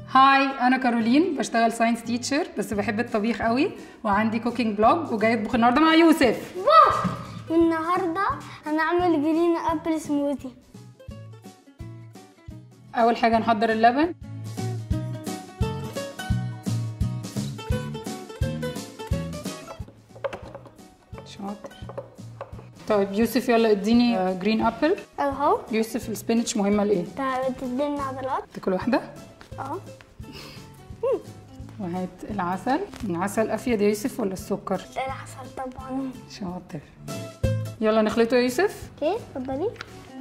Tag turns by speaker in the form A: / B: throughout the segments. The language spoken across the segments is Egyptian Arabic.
A: هاي انا كارولين بشتغل ساينس تيتشر بس بحب الطبيخ قوي وعندي كوكينج بلوج وجاي اطبخ النهارده مع يوسف
B: واو النهارده هنعمل جرين ابل سموذي
A: اول حاجه نحضر اللبن شاطر طيب يوسف يلا اديني جرين ابل
B: اهو
A: يوسف السبينش مهمه لايه
B: انت بتدينا عضلات
A: تاكل واحده
B: اه
A: وهات العسل العسل افيد يا يوسف ولا السكر
B: العسل طبعا
A: شاطر يلا نخلطه يا يوسف
B: اوكي اتفضلي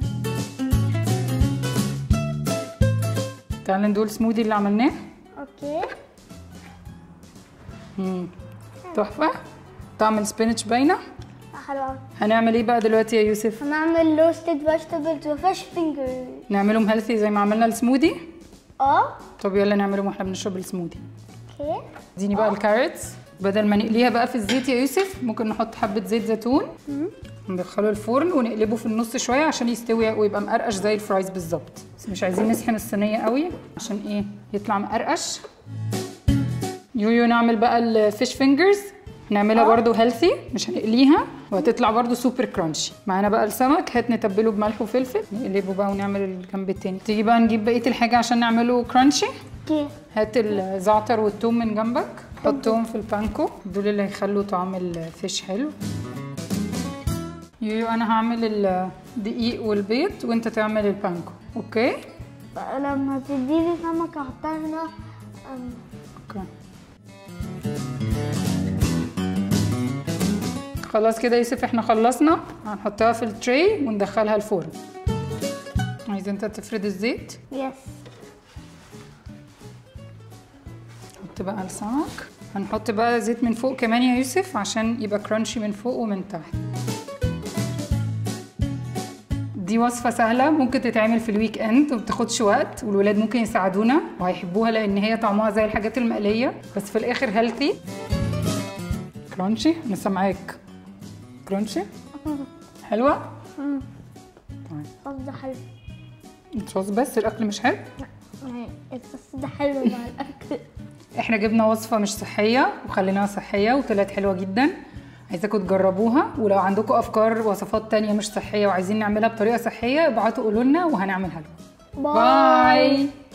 A: تعالى ندول السموذي اللي عملناه
B: اوكي
A: مم. تحفه طعم السبينش باينه
B: حلو أوي.
A: هنعمل ايه بقى دلوقتي يا يوسف
B: هنعمل روستد فيجيتابلز وفيش فينجر
A: نعملهم هيلثي زي ما عملنا السموذي
B: اه
A: طب يلا نعملهم واحنا بنشرب السموذي
B: اوكي
A: اديني بقى الكاريتس بدل ما نقليها بقى في الزيت يا يوسف ممكن نحط حبه زيت زيتون ندخله الفرن ونقلبه في النص شويه عشان يستوي ويبقى مقرقش زي الفرايز بالظبط بس مش عايزين نسحن الصينيه قوي عشان ايه يطلع مقرقش يويو نعمل بقى الفيش فينجرز نعملها برضو هيلثي مش هنقليها وهتطلع برضو سوبر كرانشي معانا بقى السمك هات نتبله بملح وفلفل نقلبه بقى ونعمل الجنب التاني تيجي بقى نجيب بقيه الحاجه عشان نعمله كرانشي
B: اوكي
A: هات الزعتر والثوم من جنبك حطهم في البانكو دول اللي هيخلوا طعم الفيش حلو يويو انا هعمل الدقيق والبيض وانت تعمل البانكو اوكي
B: بقى لما تديني سمك احطها هنا أم،
A: اوكي خلاص كده يا يوسف احنا خلصنا هنحطها في التري وندخلها الفرن عايز انت تفرد الزيت
B: يس
A: حط بقى السمك هنحط بقى زيت من فوق كمان يا يوسف عشان يبقى كرانشي من فوق ومن تحت دي وصفة سهلة ممكن تتعمل في الويك اند وبتاخدش وقت والولاد ممكن يساعدونا وهيحبوها لان هي طعمها زي الحاجات المقلية بس في الاخر هيلثي كرانشي انا سامعاك كرانشي حلوة طيب
B: الصوص ده حلو
A: الصوص بس الاكل مش حلو
B: يعني الصوص ده حلو مع الاكل
A: احنا جبنا وصفة مش صحية وخليناها صحية وطلعت حلوة جدا عايزاكم تجربوها ولو عندكم افكار وصفات تانية مش صحية وعايزين نعملها بطريقة صحية ابعتوا قولوا لنا وهنعملها لكم باي